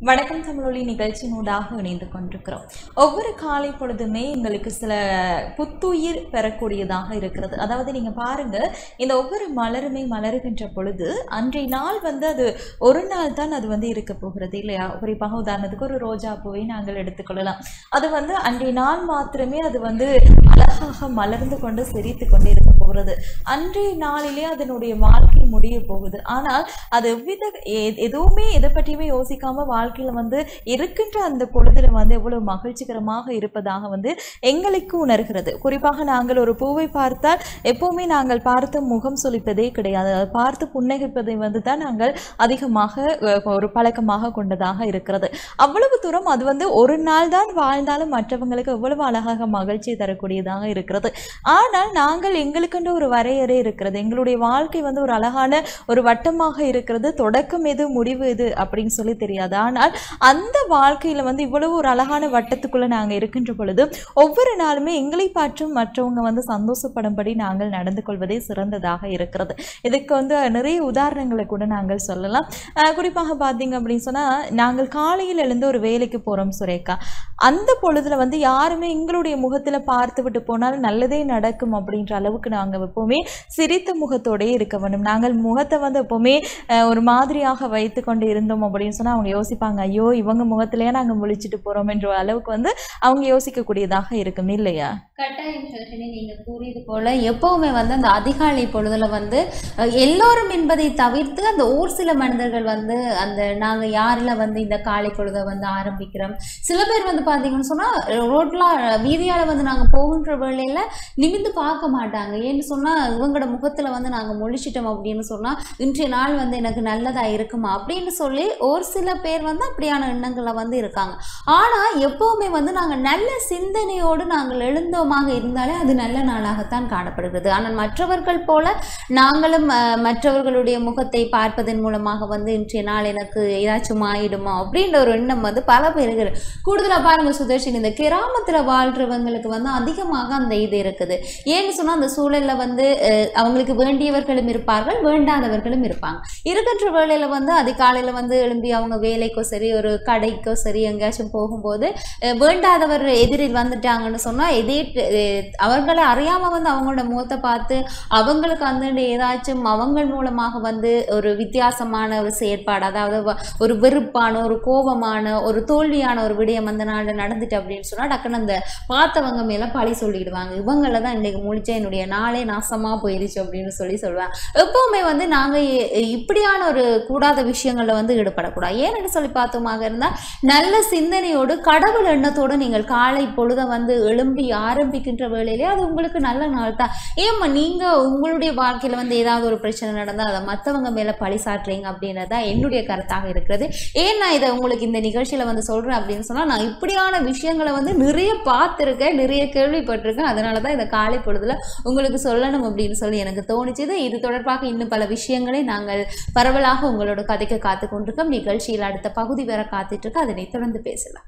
வணக்கம் தமிழொலி நிகழ்ச்சியினூடாக இணைந்து கொண்டிருக்கிறோம் ஒவ்வொரு காலை பொழுதுமே எங்களுக்கு சில புத்துயிர் பெறக்கூடியதாக இருக்கிறது அதாவது நீங்க பாருங்க இந்த ஒவ்வொரு மலருமே மலருகின்ற பொழுது அன்றைய நாள் வந்து அது ஒரு நாள் தான் அது வந்து இருக்க போகிறது இல்லையா குறிப்பாக உதாரணத்துக்கு ஒரு ரோஜா பூவை நாங்கள் எடுத்துக்கொள்ளலாம் அது வந்து அன்றைய நாள் மாத்திரமே அது வந்து அழகாக மலர்ந்து கொண்டு சிரித்து கொண்டு இருக்க போகிறது அன்றைய நாளிலே அதனுடைய வாழ்க்கை முடிய போகுது ஆனால் அது எவ்வித எ- எதுவுமே எதை பற்றியுமே யோசிக்காம வாழ்க்கையில வந்து இருக்கின்ற அந்த பொழுதுல வந்து எவ்வளவு மகிழ்ச்சிகரமாக இருப்பதாக வந்து எங்களுக்கு உணர்கிறது குறிப்பாக நாங்கள் ஒரு பூவை பார்த்தால் எப்பவுமே நாங்கள் பார்த்து முகம் சொலிப்பதே கிடையாது அதை பார்த்து புன்னகைப்பதை வந்து தான் நாங்கள் அதிகமாக அஹ், ஒரு பழக்கமாக கொண்டதாக இருக்கிறது அவ்வளவு தூரம் அது வந்து ஒரு நாள் தான் வாழ்ந்தாலும் மற்றவங்களுக்கு எவ்வளவு அழகாக மகிழ்ச்சி தரக்கூடியதாக இருக்கிறது ஆனால் நாங்கள் எங்களுக்கென்று ஒரு வரையறை இருக்கிறது எங்களுடைய வாழ்க்கை வந்து ஒரு அழகான ஒரு வட்டமாக இருக்கிறது தொடக்கம் எது முடிவு எது அப்படின்னு சொல்லி தெரியாது ஆனால் அந்த வாழ்க்கையில வந்து இவ்வளவு ஒரு அழகான வட்டத்துக்குள்ள நாங்க இருக்கின்ற பொழுது ஒவ்வொரு நாளுமே எங்களை பார்த்தும் மற்றவங்க வந்து சந்தோஷப்படும்படி நாங்கள் நடந்து கொள்வதே சிறந்ததாக இருக்கிறது இதுக்கு வந்து நிறைய உதாரணங்களை கூட நாங்கள் சொல்லலாம் அஹ் குறிப்பாக பார்த்தீங்க அப்படின்னு சொன்னா நாங்கள் காலையில் எழுந்து ஒரு வேலைக்கு போறோம் சுரேகா அந்த பொழுதுல வந்து யாருமே எங்களுடைய முகத்துல பார்த்து விட்டு போனால் நல்லதே நடக்கும் அப்படின்ற அளவுக்கு நாங்க எப்பவுமே சிரித்த முகத்தோடயே இருக்க வேண்டும் நாங்கள் முகத்தை வந்து எப்பவுமே அஹ், ஒரு மாதிரியாக வைத்து கொண்டு இருந்தோம் அப்படின்னு சொன்னா அவங்க யோசிப்பாங்க ஐயோ இவங்க முகத்திலேயே நாங்க முழிச்சிட்டு போறோம் என்ற அளவுக்கு வந்து அவங்க யோசிக்கக்கூடியதாக இருக்கும் இல்லையா கட்டாயம் ஷர்ஷினி நீங்க கூறியது போல எப்பவுமே வந்து அந்த அதிகாலை பொழுதுல வந்து அஹ், எல்லோரும் என்பதை தவிர்த்து அந்த ஒரு சில மனிதர்கள் வந்து அந்த நாங்க யாரில் வந்து இந்த காலை பொழுதை வந்து ஆரம்பிக்கிறோம் சில பேர் வந்து பாத்தீங்கன்னு சொன்னா ரோட்ல வீதியால வந்து நாங்க போகின்ற வேளையில நிமிந்து பார்க்க மாட்டாங்க ஏன்னு சொன்னா இவங்களோட முகத்துல வந்து நாங்க முழிச்சிட்டோம் அப்படின்னு சொன்னா இன்றைய நாள் வந்து எனக்கு நல்லதா இருக்குமா அப்படின்னு சொல்லி ஒரு சில பேர் வந்து அப்படியான எண்ணங்களை வந்து இருக்காங்க ஆனா எப்பவுமே வந்து நாங்க நல்ல சிந்தனையோடு நாங்கள் எழுந்தோமாக இருந்தாலே அது நல்ல நாளாகத்தான் காணப்படுகிறது ஆனால் மற்றவர்கள் போல நாங்களும் அஹ், மற்றவர்களுடைய முகத்தை பார்ப்பதன் மூலமாக வந்து இன்றைய நாள் எனக்கு ஏதாச்சும் ஆயிடுமா அப்படின்ற ஒரு எண்ணம் வந்து பல பேருக்கு இருக்கு. கூடுதலா பாருங்க சுதர்ஷன் இந்த கிராமத்துல வாழ்றவங்களுக்கு வந்து அதிகமாக அந்த இது இருக்குது ஏன்னு சொன்னா அந்த சூழல்ல வந்து அஹ், அவங்களுக்கு வேண்டியவர்களும் இருப்பார்கள் வேண்டாதவர்களும் இருப்பாங்க இருக்கின்ற வேளையில வந்து அதிகாலையில வந்து எழும்பி அவங்க வேலைக்கோ சரி ஒரு கடைக்கோ சரி எங்கேயாச்சும் போகும்போது அஹ், வேண்டாதவர் எதிரில் வந்துட்டாங்கன்னு சொன்னா எதிர் அஹ், அவர்களை அறியாம வந்து அவங்களோட முகத்தை பார்த்து அவங்களுக்கு வந்து ஏதாச்சும் அவங்க மூலமாக வந்து ஒரு வித்தியாசமான ஒரு செயற்பாடு அதாவது வ- ஒரு வெறுப்பான ஒரு கோபமான ஒரு தோல்வியான ஒரு விடயம் அந்த நாளில் நடந்துட்டு அப்படின்னு சொன்னா டக்குன்னு அந்த பார்த்தவங்க மேல பழி சொல்லிடுவாங்க இவங்கள தான் இன்னைக்கு முடிச்ச என்னுடைய நாளே நாசமா போயிருச்சு அப்படின்னு சொல்லி சொல்லுவாங்க எப்பவுமே வந்து நாங்க இ- இப்படியான ஒரு கூடாத விஷயங்கள்ல வந்து ஈடுபடக்கூடாது ஏன்னு சொல்லி பார்த்தோமாக இருந்தா நல்ல சிந்தனையோடு கடவுள் எண்ணத்தோடு நீங்கள் காலை பொழுத வந்து எழும்பி ஆரம்பிக்கின்ற வேளையிலே அது உங்களுக்கு நல்ல நாள் தான் ஏம்மா நீங்க உங்களுடைய வாழ்க்கையில வந்து ஏதாவது ஒரு பிரச்சனை நடந்தா அதை மத்தவங்க மேல பழி சாட்டுறீங்க அப்படின்றது தான் என்னுடைய கருத்தாக இருக்கிறது ஏன் நான் இதை உங்களுக்கு இந்த நிகழ்ச்சியில வந்து சொல்றேன் அப்படின்னு சொன்னா நான் இப்படியான விஷயங்களை வந்து நிறைய பார்த்துருக்கேன் நிறைய கேள்விப்பட்டிருக்கேன் அதனால தான் இந்த காலை பொழுதுல உங்களுக்கு சொல்லணும் அப்படின்னு சொல்லி எனக்கு தோணுச்சுது இது தொடர்பாக இன்னும் பல விஷயங்களை நாங்கள் பரவலாக உங்களோட கதைக்க காத்து கொண்டிருக்கோம் நிகழ்ச்சியில் அடுத்த பகுதி வர காத்துட்டு இருக்கு அதனை தொடர்ந்து பேசலாம்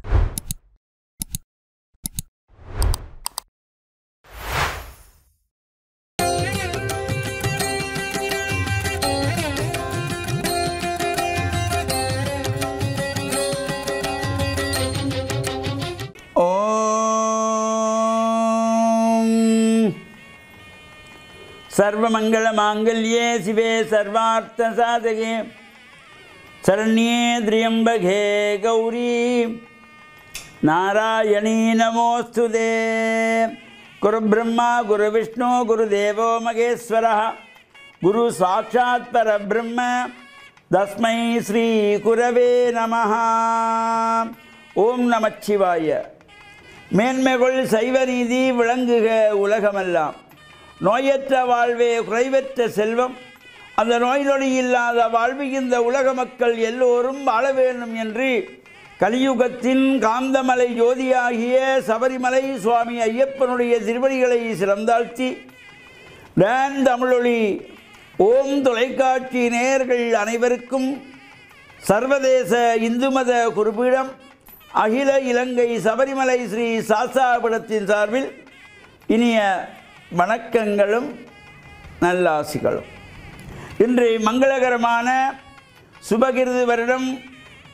ॐ सर्वमङ्गलमाङ्गल्ये शिवे सर्वार्थसाधके शरण्ये त्र्यम्बके गौरी नारायणी नमोऽस्तु ते गुरुब्रह्मा गुरुविष्णु गुरुदेवो महेश्वरः गुरुसाक्षात् परब्रह्म तस्मै श्रीकुरवे नमः ॐ नमः शिवाय மேன்மைகள் சைவ நீதி விளங்குக உலகமெல்லாம் நோயற்ற வாழ்வே குறைவற்ற செல்வம் அந்த நோய் நொடி இல்லாத வாழ்வு இந்த உலக மக்கள் எல்லோரும் வாழ வேண்டும் என்று கலியுகத்தின் காந்தமலை ஜோதியாகிய சபரிமலை சுவாமி ஐயப்பனுடைய திருவடிகளை சிறந்தாழ்த்தி டான் தமிழொலி ஓம் தொலைக்காட்சி நேயர்கள் அனைவருக்கும் சர்வதேச இந்து மத குறிப்பீடம் அகில இலங்கை சபரிமலை ஸ்ரீ சாஸ்தாபுரத்தின் சார்பில் இனிய வணக்கங்களும் நல்லாசிகளும் இன்று மங்களகரமான சுபகிருது வருடம்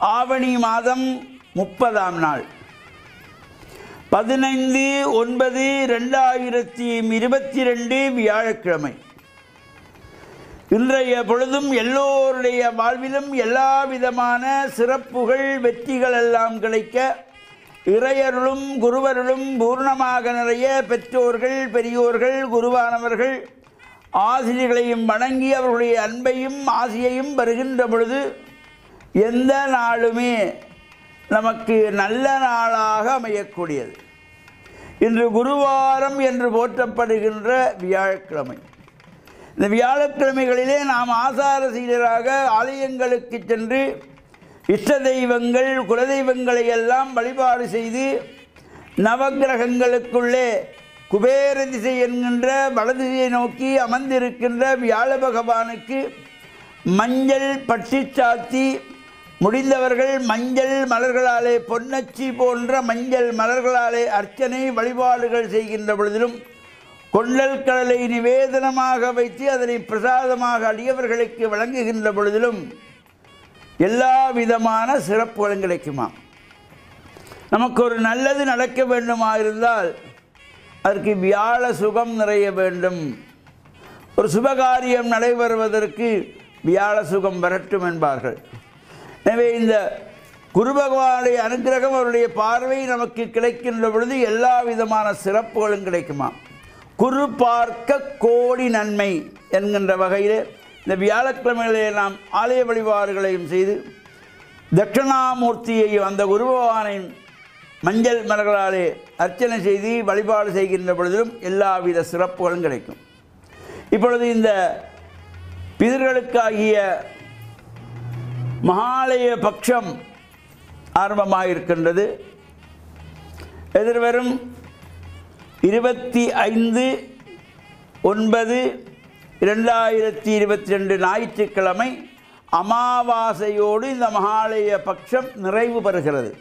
ஆவணி மாதம் முப்பதாம் நாள் பதினைந்து ஒன்பது ரெண்டாயிரத்தி இருபத்தி ரெண்டு வியாழக்கிழமை இன்றைய பொழுதும் எல்லோருடைய வாழ்விலும் எல்லா விதமான சிறப்புகள் வெற்றிகள் எல்லாம் கிடைக்க இறையருளும் குருவருளும் பூர்ணமாக நிறைய பெற்றோர்கள் பெரியோர்கள் குருவானவர்கள் ஆசிரியர்களையும் வணங்கி அவர்களுடைய அன்பையும் ஆசியையும் வருகின்ற பொழுது எந்த நாளுமே நமக்கு நல்ல நாளாக அமையக்கூடியது இன்று குருவாரம் என்று போற்றப்படுகின்ற வியாழக்கிழமை இந்த வியாழக்கிழமைகளிலே நாம் ஆசார சீடராக ஆலயங்களுக்கு சென்று இஷ்ட தெய்வங்கள் குலதெய்வங்களை எல்லாம் வழிபாடு செய்து நவக்கிரகங்களுக்குள்ளே குபேர திசை என்கின்ற வலதிசையை நோக்கி அமர்ந்திருக்கின்ற வியாழ பகவானுக்கு மஞ்சள் பட்டி சாத்தி முடிந்தவர்கள் மஞ்சள் மலர்களாலே பொன்னச்சி போன்ற மஞ்சள் மலர்களாலே அர்ச்சனை வழிபாடுகள் செய்கின்ற பொழுதிலும் கொள்ளல் கடலை நிவேதனமாக வைத்து அதனை பிரசாதமாக அடியவர்களுக்கு வழங்குகின்ற பொழுதிலும் எல்லா விதமான சிறப்புகளும் கிடைக்குமா நமக்கு ஒரு நல்லது நடக்க வேண்டுமா இருந்தால் அதற்கு வியாழ சுகம் நிறைய வேண்டும் ஒரு சுபகாரியம் நடைபெறுவதற்கு வியாழ சுகம் வரட்டும் என்பார்கள் எனவே இந்த குரு பகவானுடைய அனுக்கிரகம் அவருடைய பார்வை நமக்கு கிடைக்கின்ற பொழுது எல்லா விதமான சிறப்புகளும் கிடைக்குமா குரு பார்க்க கோடி நன்மை என்கின்ற வகையில் இந்த வியாழக்கிழமைகளிலே நாம் ஆலய வழிபாடுகளையும் செய்து தட்சிணாமூர்த்தியையும் அந்த குரு பகவானின் மஞ்சள் மலர்களாலே அர்ச்சனை செய்து வழிபாடு செய்கின்ற பொழுதிலும் எல்லாவித சிறப்புகளும் கிடைக்கும் இப்பொழுது இந்த பிதர்களுக்காகிய மகாலய பட்சம் ஆரம்பமாக இருக்கின்றது எதிர்வரும் இருபத்தி ஐந்து ஒன்பது இரண்டாயிரத்தி இருபத்தி ரெண்டு ஞாயிற்றுக்கிழமை அமாவாசையோடு இந்த மகாலய பட்சம் நிறைவு பெறுகிறது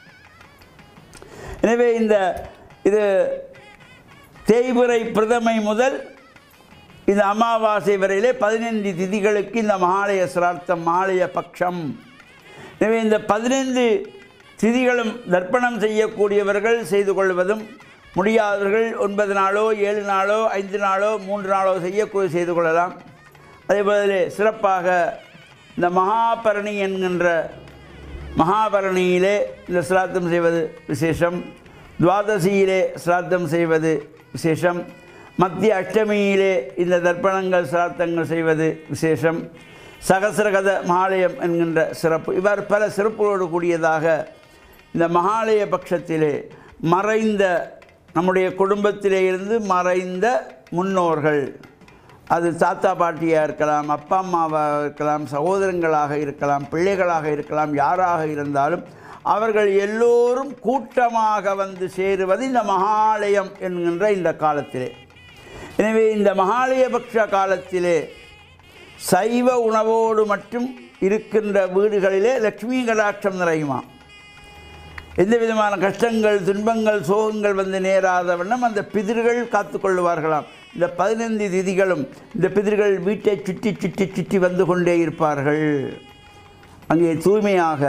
எனவே இந்த இது தேய்பிறை பிரதமை முதல் இந்த அமாவாசை வரையிலே பதினைந்து திதிகளுக்கு இந்த மகாலய சிரார்த்தம் மகாலய பட்சம் எனவே இந்த பதினைந்து திதிகளும் தர்ப்பணம் செய்யக்கூடியவர்கள் செய்து கொள்வதும் முடியாதவர்கள் ஒன்பது நாளோ ஏழு நாளோ ஐந்து நாளோ மூன்று நாளோ செய்யக்கூடிய செய்து கொள்ளலாம் அதே போல சிறப்பாக இந்த மகாபரணி என்கின்ற மகாபரணியிலே இந்த சிராத்தம் செய்வது விசேஷம் துவாதசியிலே சிராத்தம் செய்வது விசேஷம் மத்திய அஷ்டமியிலே இந்த தர்ப்பணங்கள் சிராத்தங்கள் செய்வது விசேஷம் சகசிரகத மகாலயம் என்கின்ற சிறப்பு இவ்வாறு பல சிறப்புகளோடு கூடியதாக இந்த மகாலய பட்சத்திலே மறைந்த நம்முடைய குடும்பத்திலே இருந்து மறைந்த முன்னோர்கள் அது தாத்தா பாட்டியாக இருக்கலாம் அப்பா அம்மாவாக இருக்கலாம் சகோதரங்களாக இருக்கலாம் பிள்ளைகளாக இருக்கலாம் யாராக இருந்தாலும் அவர்கள் எல்லோரும் கூட்டமாக வந்து சேருவது இந்த மகாலயம் என்கின்ற இந்த காலத்திலே எனவே இந்த மகாலயபக்ஷ காலத்திலே சைவ உணவோடு மட்டும் இருக்கின்ற வீடுகளிலே லக்ஷ்மி கடாட்சம் நிறையுமா எந்த விதமான கஷ்டங்கள் துன்பங்கள் சோகங்கள் வந்து நேராத வண்ணம் அந்த பிதிர்கள் காத்துக்கொள்வார்களாம் இந்த பதினைந்து திதிகளும் இந்த பிதிர்கள் வீட்டை சுற்றி சுற்றி சுற்றி வந்து கொண்டே இருப்பார்கள் அங்கே தூய்மையாக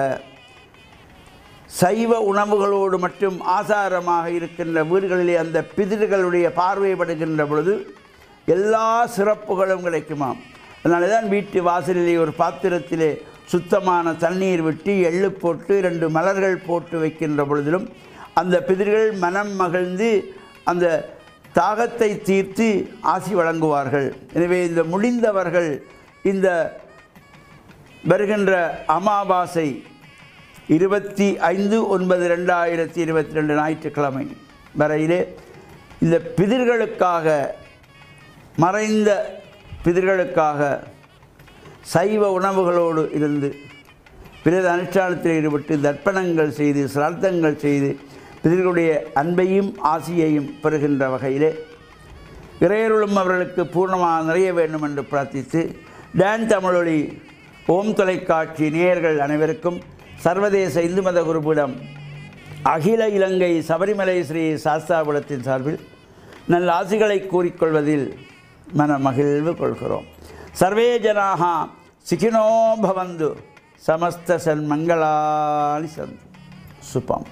சைவ உணவுகளோடு மட்டும் ஆசாரமாக இருக்கின்ற வீடுகளிலே அந்த பிதிர்களுடைய பார்வைப்படுகின்ற பொழுது எல்லா சிறப்புகளும் கிடைக்குமாம் அதனால தான் வீட்டு வாசலிலே ஒரு பாத்திரத்திலே சுத்தமான தண்ணீர் விட்டு எள்ளு போட்டு ரெண்டு மலர்கள் போட்டு வைக்கின்ற பொழுதிலும் அந்த பிதிர்கள் மனம் மகிழ்ந்து அந்த தாகத்தை தீர்த்து ஆசி வழங்குவார்கள் எனவே இந்த முடிந்தவர்கள் இந்த வருகின்ற அமாவாசை இருபத்தி ஐந்து ஒன்பது ரெண்டாயிரத்தி இருபத்தி ரெண்டு ஞாயிற்றுக்கிழமை வரையிலே இந்த பிதிர்களுக்காக மறைந்த பிதிர்களுக்காக சைவ உணவுகளோடு இருந்து பிறகு அனுஷ்டானத்தில் ஈடுபட்டு தர்ப்பணங்கள் செய்து சிரார்த்தங்கள் செய்து பிதர்களுடைய அன்பையும் ஆசியையும் பெறுகின்ற வகையிலே இறையருளும் அவர்களுக்கு பூர்ணமாக நிறைய வேண்டும் என்று பிரார்த்தித்து டான் தமிழொலி ஓம் தொலைக்காட்சி நேயர்கள் அனைவருக்கும் சர்வதேச இந்து மத குருபீடம் அகில இலங்கை சபரிமலை ஸ்ரீ சாஸ்தாபுரத்தின் சார்பில் நல்ல ஆசிகளை கூறிக்கொள்வதில் மன மகிழ்வு கொள்கிறோம் சர்வே ஜனாக சிகினோ பவந்து சமஸ்த சன்மங்களானி சந்து சுபம்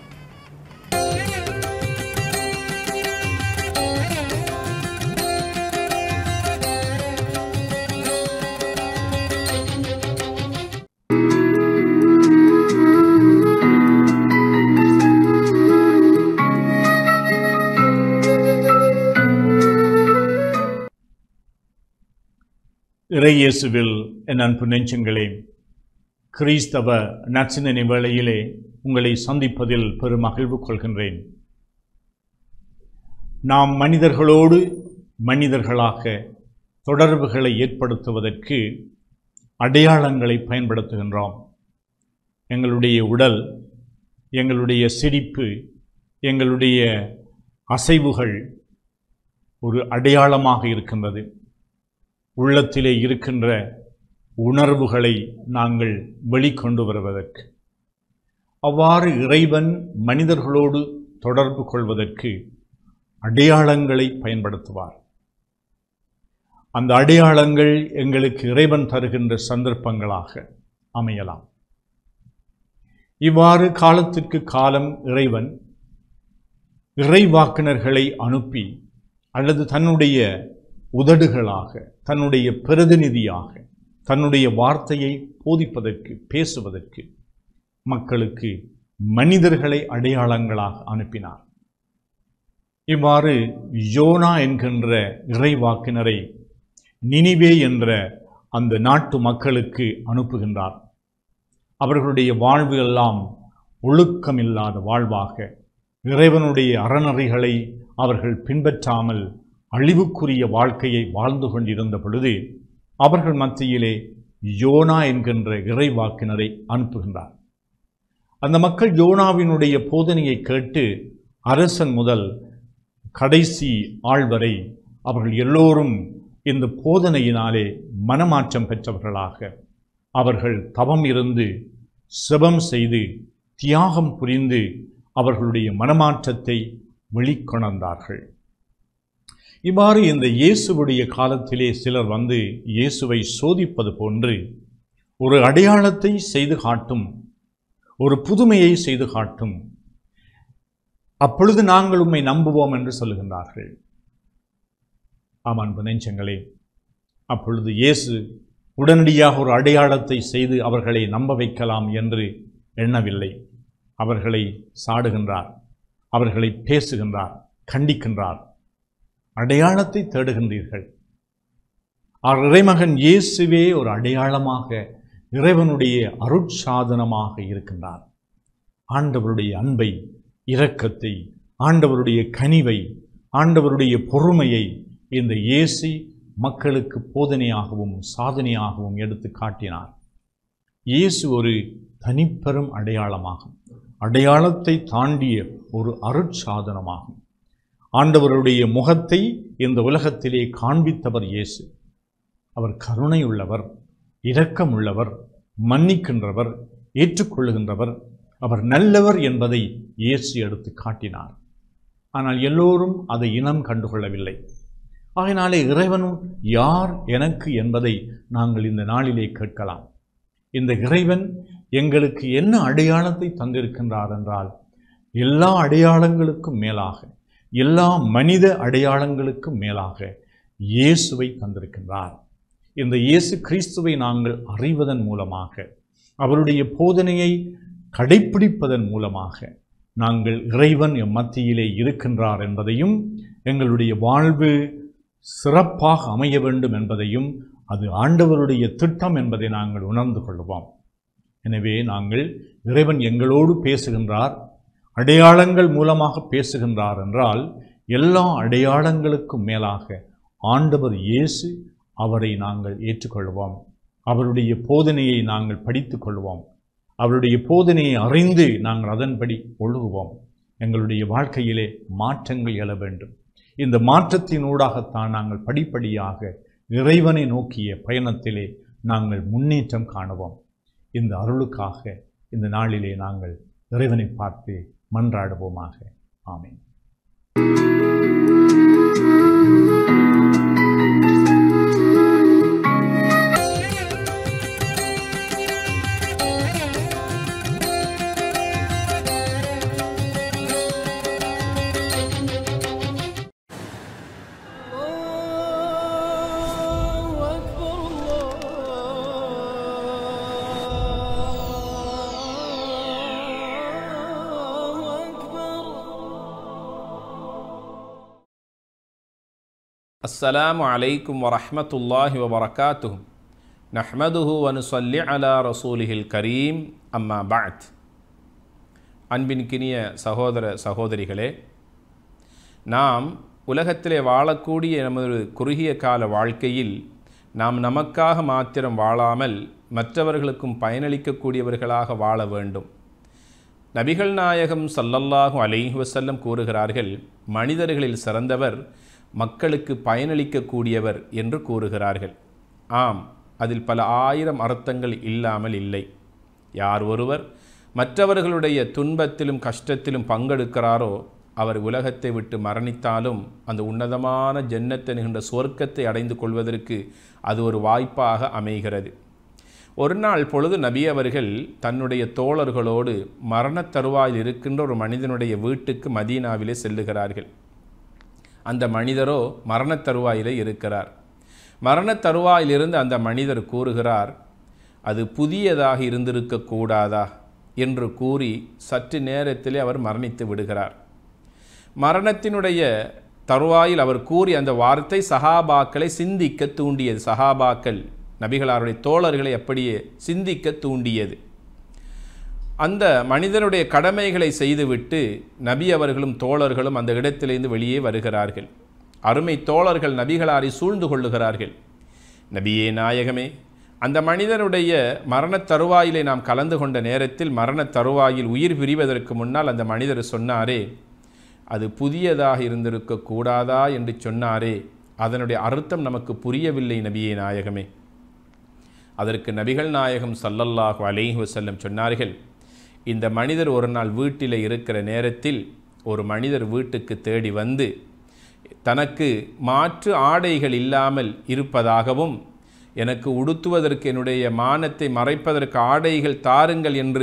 இறையேசுவில் என் அன்பு நெஞ்சங்களே கிறிஸ்தவ நச்சினை வேளையிலே உங்களை சந்திப்பதில் பெரும் மகிழ்வு கொள்கின்றேன் நாம் மனிதர்களோடு மனிதர்களாக தொடர்புகளை ஏற்படுத்துவதற்கு அடையாளங்களை பயன்படுத்துகின்றோம் எங்களுடைய உடல் எங்களுடைய சிரிப்பு எங்களுடைய அசைவுகள் ஒரு அடையாளமாக இருக்கின்றது உள்ளத்திலே இருக்கின்ற உணர்வுகளை நாங்கள் வெளிக்கொண்டு வருவதற்கு அவ்வாறு இறைவன் மனிதர்களோடு தொடர்பு கொள்வதற்கு அடையாளங்களை பயன்படுத்துவார் அந்த அடையாளங்கள் எங்களுக்கு இறைவன் தருகின்ற சந்தர்ப்பங்களாக அமையலாம் இவ்வாறு காலத்திற்கு காலம் இறைவன் இறைவாக்கினர்களை அனுப்பி அல்லது தன்னுடைய உதடுகளாக தன்னுடைய பிரதிநிதியாக தன்னுடைய வார்த்தையை போதிப்பதற்கு பேசுவதற்கு மக்களுக்கு மனிதர்களை அடையாளங்களாக அனுப்பினார் இவ்வாறு யோனா என்கின்ற இறைவாக்கினரை நினிவே என்ற அந்த நாட்டு மக்களுக்கு அனுப்புகின்றார் அவர்களுடைய வாழ்வு எல்லாம் ஒழுக்கமில்லாத வாழ்வாக இறைவனுடைய அறநறைகளை அவர்கள் பின்பற்றாமல் அழிவுக்குரிய வாழ்க்கையை வாழ்ந்து கொண்டிருந்த பொழுது அவர்கள் மத்தியிலே யோனா என்கின்ற இறைவாக்கினரை அனுப்புகின்றார் அந்த மக்கள் யோனாவினுடைய போதனையை கேட்டு அரசன் முதல் கடைசி ஆள் வரை அவர்கள் எல்லோரும் இந்த போதனையினாலே மனமாற்றம் பெற்றவர்களாக அவர்கள் தவம் இருந்து செபம் செய்து தியாகம் புரிந்து அவர்களுடைய மனமாற்றத்தை வெளிக்கொணர்ந்தார்கள் இவ்வாறு இந்த இயேசுவுடைய காலத்திலே சிலர் வந்து இயேசுவை சோதிப்பது போன்று ஒரு அடையாளத்தை செய்து காட்டும் ஒரு புதுமையை செய்து காட்டும் அப்பொழுது நாங்கள் உம்மை நம்புவோம் என்று சொல்லுகின்றார்கள் ஆம் அன்பு நெஞ்சங்களே அப்பொழுது இயேசு உடனடியாக ஒரு அடையாளத்தை செய்து அவர்களை நம்ப வைக்கலாம் என்று எண்ணவில்லை அவர்களை சாடுகின்றார் அவர்களை பேசுகின்றார் கண்டிக்கின்றார் அடையாளத்தை தேடுகின்றீர்கள் அவர் இறைமகன் இயேசுவே ஒரு அடையாளமாக இறைவனுடைய அருட்சாதனமாக இருக்கின்றார் ஆண்டவருடைய அன்பை இரக்கத்தை ஆண்டவருடைய கனிவை ஆண்டவருடைய பொறுமையை இந்த இயேசு மக்களுக்கு போதனையாகவும் சாதனையாகவும் எடுத்து காட்டினார் இயேசு ஒரு தனிப்பெரும் அடையாளமாகும் அடையாளத்தை தாண்டிய ஒரு அருட்சாதனமாகும் ஆண்டவருடைய முகத்தை இந்த உலகத்திலே காண்பித்தவர் இயேசு அவர் கருணையுள்ளவர் இரக்கமுள்ளவர் மன்னிக்கின்றவர் ஏற்றுக்கொள்ளுகின்றவர் அவர் நல்லவர் என்பதை இயேசு எடுத்து காட்டினார் ஆனால் எல்லோரும் அதை இனம் கண்டுகொள்ளவில்லை ஆகையினாலே இறைவனும் யார் எனக்கு என்பதை நாங்கள் இந்த நாளிலே கேட்கலாம் இந்த இறைவன் எங்களுக்கு என்ன அடையாளத்தை தந்திருக்கின்றார் என்றால் எல்லா அடையாளங்களுக்கும் மேலாக எல்லா மனித அடையாளங்களுக்கும் மேலாக இயேசுவை தந்திருக்கின்றார் இந்த இயேசு கிறிஸ்துவை நாங்கள் அறிவதன் மூலமாக அவருடைய போதனையை கடைப்பிடிப்பதன் மூலமாக நாங்கள் இறைவன் எம் மத்தியிலே இருக்கின்றார் என்பதையும் எங்களுடைய வாழ்வு சிறப்பாக அமைய வேண்டும் என்பதையும் அது ஆண்டவருடைய திட்டம் என்பதை நாங்கள் உணர்ந்து கொள்வோம் எனவே நாங்கள் இறைவன் எங்களோடு பேசுகின்றார் அடையாளங்கள் மூலமாக பேசுகின்றார் என்றால் எல்லா அடையாளங்களுக்கும் மேலாக ஆண்டவர் இயேசு அவரை நாங்கள் ஏற்றுக்கொள்வோம் அவருடைய போதனையை நாங்கள் படித்துக் கொள்வோம் அவருடைய போதனையை அறிந்து நாங்கள் அதன்படி ஒழுகுவோம் எங்களுடைய வாழ்க்கையிலே மாற்றங்கள் எழ வேண்டும் இந்த மாற்றத்தினூடாகத்தான் நாங்கள் படிப்படியாக இறைவனை நோக்கிய பயணத்திலே நாங்கள் முன்னேற்றம் காணுவோம் இந்த அருளுக்காக இந்த நாளிலே நாங்கள் இறைவனை பார்த்து மன்றாடுவோமாக ஆமென் السلام عليكم ورحمة الله وبركاته نحمده ونصلي على رسوله الكريم أما بعد அன்பின்கினிய சகோதர சகோதரிகளே நாம் உலகத்திலே வாழக்கூடிய நமது குறுகிய கால வாழ்க்கையில் நாம் நமக்காக மாத்திரம் வாழாமல் மற்றவர்களுக்கும் பயனளிக்கக்கூடியவர்களாக வாழ வேண்டும் நபிகள் நாயகம் சல்லல்லாஹு அலைஹி வஸல்லம் கூறுகிறார்கள் மனிதர்களில் சிறந்தவர் மக்களுக்கு பயனளிக்கக்கூடியவர் என்று கூறுகிறார்கள் ஆம் அதில் பல ஆயிரம் அர்த்தங்கள் இல்லாமல் இல்லை யார் ஒருவர் மற்றவர்களுடைய துன்பத்திலும் கஷ்டத்திலும் பங்கெடுக்கிறாரோ அவர் உலகத்தை விட்டு மரணித்தாலும் அந்த உன்னதமான ஜன்னத் என்கின்ற சுவர்க்கத்தை அடைந்து கொள்வதற்கு அது ஒரு வாய்ப்பாக அமைகிறது ஒரு நாள் பொழுது நபி அவர்கள் தன்னுடைய தோழர்களோடு மரணத் தருவாயில் இருக்கின்ற ஒரு மனிதனுடைய வீட்டுக்கு மதீனாவிலே செல்லுகிறார்கள் அந்த மனிதரோ மரணத் தருவாயிலே இருக்கிறார் மரணத் தருவாயிலிருந்து அந்த மனிதர் கூறுகிறார் அது புதியதாக இருந்திருக்க கூடாதா என்று கூறி சற்று நேரத்திலே அவர் மரணித்து விடுகிறார் மரணத்தினுடைய தருவாயில் அவர் கூறி அந்த வார்த்தை சஹாபாக்களை சிந்திக்க தூண்டியது சஹாபாக்கள் நபிகளாருடைய தோழர்களை அப்படியே சிந்திக்க தூண்டியது அந்த மனிதனுடைய கடமைகளை செய்துவிட்டு நபி அவர்களும் தோழர்களும் அந்த இடத்திலிருந்து வெளியே வருகிறார்கள் அருமை தோழர்கள் நபிகளாரை சூழ்ந்து கொள்ளுகிறார்கள் நபியே நாயகமே அந்த மனிதனுடைய மரணத் தருவாயிலே நாம் கலந்து கொண்ட நேரத்தில் மரணத் தருவாயில் உயிர் பிரிவதற்கு முன்னால் அந்த மனிதர் சொன்னாரே அது புதியதாக இருந்திருக்க கூடாதா என்று சொன்னாரே அதனுடைய அர்த்தம் நமக்கு புரியவில்லை நபியே நாயகமே அதற்கு நபிகள் நாயகம் சல்லல்லாஹு அலைஹி வஸல்லம் சொன்னார்கள் இந்த மனிதர் ஒரு நாள் வீட்டில் இருக்கிற நேரத்தில் ஒரு மனிதர் வீட்டுக்கு தேடி வந்து தனக்கு மாற்று ஆடைகள் இல்லாமல் இருப்பதாகவும் எனக்கு உடுத்துவதற்கு என்னுடைய மானத்தை மறைப்பதற்கு ஆடைகள் தாருங்கள் என்று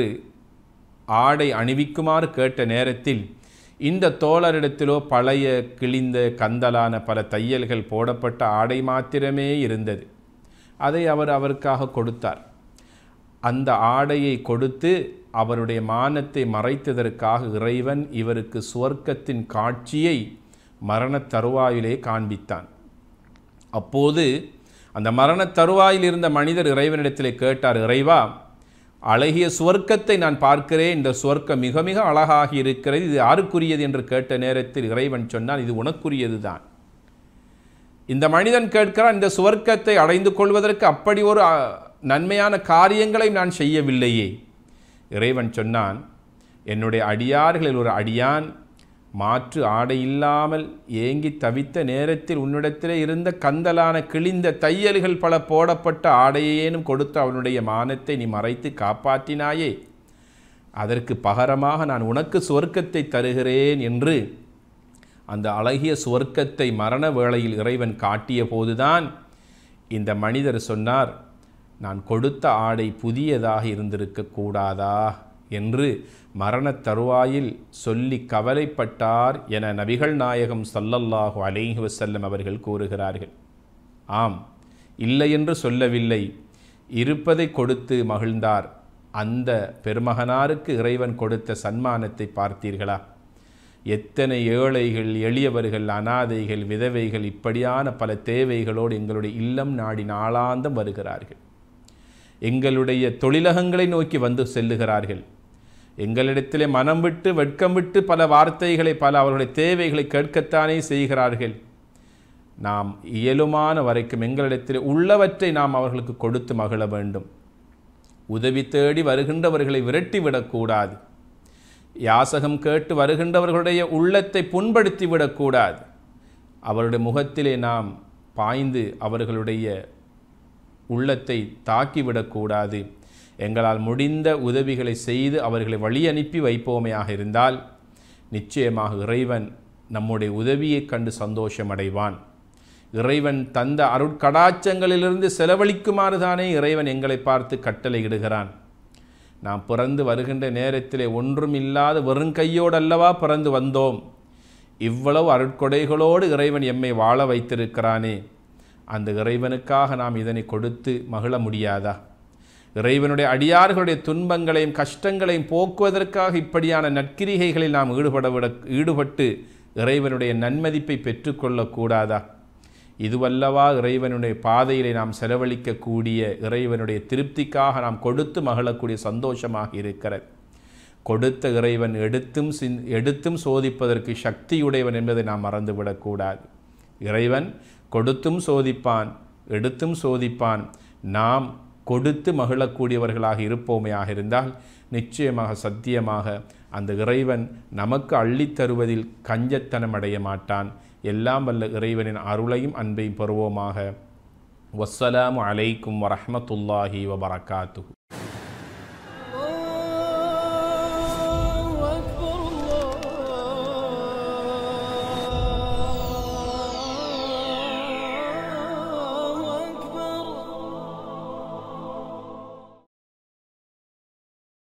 ஆடை அணிவிக்குமாறு கேட்ட நேரத்தில் இந்த தோழரிடத்திலோ பழைய கிழிந்த கந்தலான பல தையல்கள் போடப்பட்ட ஆடை மாத்திரமே இருந்தது அதை அவர் அவருக்காக கொடுத்தார் அந்த ஆடையை கொடுத்து அவருடைய மானத்தை மறைத்ததற்காக இறைவன் இவருக்கு சுவர்க்கத்தின் காட்சியை மரணத் தருவாயிலே காண்பித்தான் அப்போது அந்த மரணத் தருவாயில் இருந்த மனிதர் இறைவனிடத்திலே கேட்டார் இறைவா அழகிய சுவர்க்கத்தை நான் பார்க்கிறேன் இந்த சுவர்க்கம் மிக மிக அழகாகி இருக்கிறது இது யாருக்குரியது என்று கேட்ட நேரத்தில் இறைவன் சொன்னான் இது உனக்குரியது தான் இந்த மனிதன் கேட்கிறான் இந்த சுவர்க்கத்தை அடைந்து கொள்வதற்கு அப்படி ஒரு அ, நன்மையான காரியங்களை நான் செய்யவில்லையே இறைவன் சொன்னான் என்னுடைய அடியார்களில் ஒரு அடியான் மாற்று ஆடை இல்லாமல் ஏங்கி தவித்த நேரத்தில் உன்னிடத்திலே இருந்த கந்தலான கிழிந்த தையல்கள் பல போடப்பட்ட ஆடையேனும் கொடுத்து அவனுடைய மானத்தை நீ மறைத்து காப்பாற்றினாயே அதற்கு பகரமாக நான் உனக்கு சுவர்க்கத்தை தருகிறேன் என்று அந்த அழகிய சுவர்க்கத்தை மரண வேளையில் இறைவன் காட்டிய போதுதான் இந்த மனிதர் சொன்னார் நான் கொடுத்த ஆடை புதியதாக இருந்திருக்க கூடாதா என்று மரணத் தருவாயில் சொல்லி கவலைப்பட்டார் என நபிகள் நாயகம் ஸல்லல்லாஹு அலைஹி வஸல்லம் அவர்கள் கூறுகிறார்கள் ஆம் இல்லை என்று சொல்லவில்லை இருப்பதை கொடுத்து மகிழ்ந்தார் அந்த பெருமகனாருக்கு இறைவன் கொடுத்த சன்மானத்தை பார்த்தீர்களா எத்தனை ஏழைகள் எளியவர்கள் அனாதைகள் விதவைகள் இப்படியான பல தேவைகளோடு எங்களுடைய இல்லம் நாடி நாளாந்தம் வருகிறார்கள் எங்களுடைய தொழிலகங்களை நோக்கி வந்து செல்லுகிறார்கள் எங்களிடத்திலே மனம் விட்டு வெட்கம் விட்டு பல வார்த்தைகளை பல அவர்களுடைய தேவைகளை கேட்கத்தானே செய்கிறார்கள் நாம் இயலுமான வரைக்கும் எங்களிடத்தில் உள்ளவற்றை நாம் அவர்களுக்கு கொடுத்து மகிழ வேண்டும் உதவி தேடி வருகின்றவர்களை விரட்டி விடக்கூடாது யாசகம் கேட்டு வருகின்றவர்களுடைய உள்ளத்தை புண்படுத்தி விடக்கூடாது அவருடைய முகத்திலே நாம் பாய்ந்து அவர்களுடைய உள்ளத்தை தாக்கிவிடக்கூடாது எங்களால் முடிந்த உதவிகளை செய்து அவர்களை வழி அனுப்பி வைப்போமையாக இருந்தால் நிச்சயமாக இறைவன் நம்முடைய உதவியைக் கண்டு சந்தோஷமடைவான் இறைவன் தந்த அருட்கடாச்சங்களிலிருந்து செலவழிக்குமாறு தானே இறைவன் எங்களை பார்த்து கட்டளையிடுகிறான் நாம் பிறந்து வருகின்ற நேரத்திலே ஒன்றும் இல்லாத வெறும் கையோடல்லவா பிறந்து வந்தோம் இவ்வளவு அருட்கொடைகளோடு இறைவன் எம்மை வாழ வைத்திருக்கிறானே அந்த இறைவனுக்காக நாம் இதனை கொடுத்து மகிழ முடியாதா இறைவனுடைய அடியார்களுடைய துன்பங்களையும் கஷ்டங்களையும் போக்குவதற்காக இப்படியான நற்கிரிகைகளில் நாம் ஈடுபட விட ஈடுபட்டு இறைவனுடைய நன்மதிப்பை பெற்றுக்கொள்ளக்கூடாதா இதுவல்லவா இறைவனுடைய பாதையிலே நாம் செலவழிக்கக்கூடிய இறைவனுடைய திருப்திக்காக நாம் கொடுத்து மகிழக்கூடிய சந்தோஷமாக இருக்கிறது கொடுத்த இறைவன் எடுத்தும் சிந் எடுத்தும் சோதிப்பதற்கு சக்தியுடையவன் என்பதை நாம் மறந்துவிடக்கூடாது இறைவன் கொடுத்தும் சோதிப்பான் எடுத்தும் சோதிப்பான் நாம் கொடுத்து மகிழக்கூடியவர்களாக இருப்போமையாக இருந்தால் நிச்சயமாக சத்தியமாக அந்த இறைவன் நமக்கு அள்ளித் தருவதில் கஞ்சத்தனம் அடைய மாட்டான் எல்லாம் வல்ல இறைவனின் அருளையும் அன்பையும் பெறுவோமாக வஸ்ஸலாமு அலைக்கும் வரஹ்மத்துல்லாஹி வபரகாத்துஹு